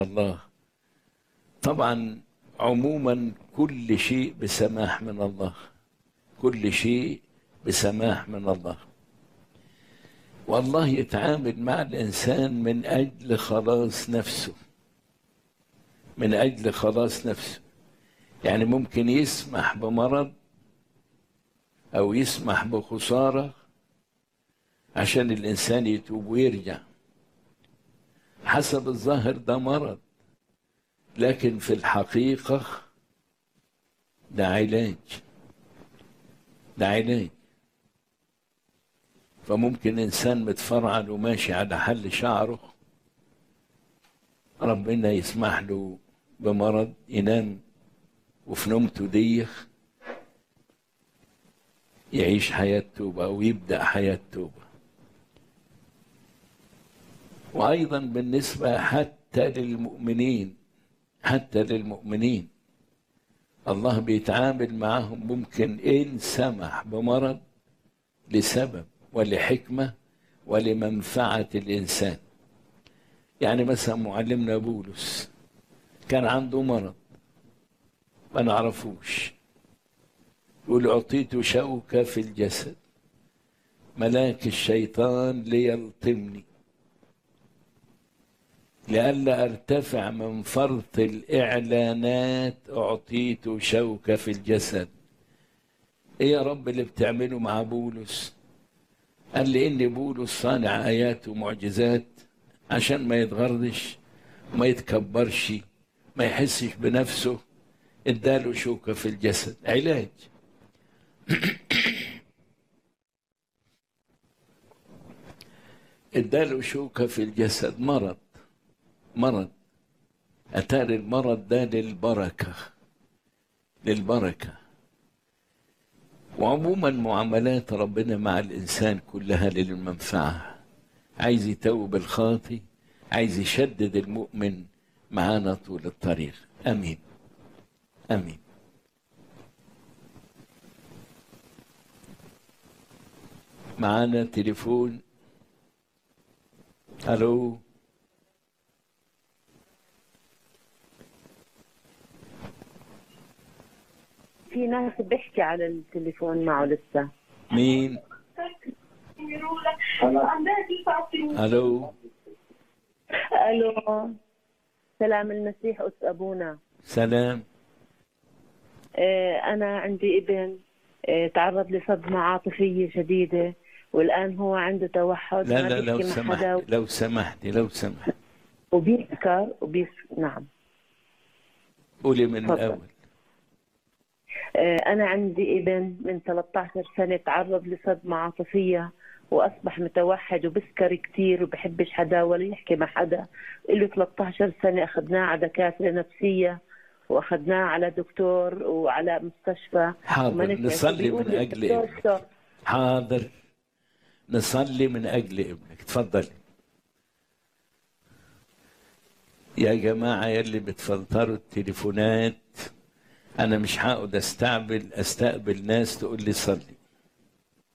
الله طبعا عموما كل شيء بسماح من الله كل شيء بسماح من الله والله يتعامل مع الإنسان من أجل خلاص نفسه من أجل خلاص نفسه يعني ممكن يسمح بمرض أو يسمح بخسارة عشان الإنسان يتوب ويرجع حسب الظاهر ده مرض لكن في الحقيقة ده علاج ده علاج فممكن إنسان متفرعن وماشي على حل شعره ربنا يسمح له بمرض ينام وفي نومته ديخ يعيش حياة توبة أو يبدأ حياة توبة وأيضا بالنسبة حتى للمؤمنين حتى للمؤمنين الله بيتعامل معهم ممكن إن سمح بمرض لسبب ولحكمة ولمنفعة الإنسان يعني مثلا معلمنا بولس كان عنده مرض ما نعرفوش يقول أعطيت شوكة في الجسد ملاك الشيطان ليلطمني لئلا ارتفع من فرط الإعلانات أعطيت شوكة في الجسد إيه يا رب اللي بتعمله مع بولس قال لي إن بولس صانع آيات ومعجزات عشان ما يتغرش ما يتكبرش ما يحسش بنفسه اداله شوكة في الجسد علاج اداله شوكة في الجسد مرض مرض أتاري المرض ده للبركة للبركة وعموما معاملات ربنا مع الإنسان كلها للمنفعة عايز يتوب الخاطي عايز يشدد المؤمن معانا طول الطريق امين امين معانا تليفون الو في ناس بيحكي على التليفون معه لسه مين الو الو سلام المسيح أس ابونا سلام آه، انا عندي ابن آه، تعرض لصدمه عاطفيه شديده والان هو عنده توحد لا ما لا لو بيحكي مع سمحت حدا لو سمحتي لو سمحت وبيسكر وبيس نعم قولي من تفضل. الاول آه، انا عندي ابن من 13 سنه تعرض لصدمه عاطفيه واصبح متوحد وبسكر كثير وبحبش حدا ولا يحكي مع حدا له 13 سنه اخذناه على دكاتره نفسيه واخذناه على دكتور وعلى مستشفى حاضر وما نفع. نصلي بيقول من لي اجل الدكتور ابنك ستوب. حاضر نصلي من اجل ابنك تفضلي يا جماعه يلي بتفلتروا التليفونات انا مش هقعد استقبل استقبل ناس تقول لي صلي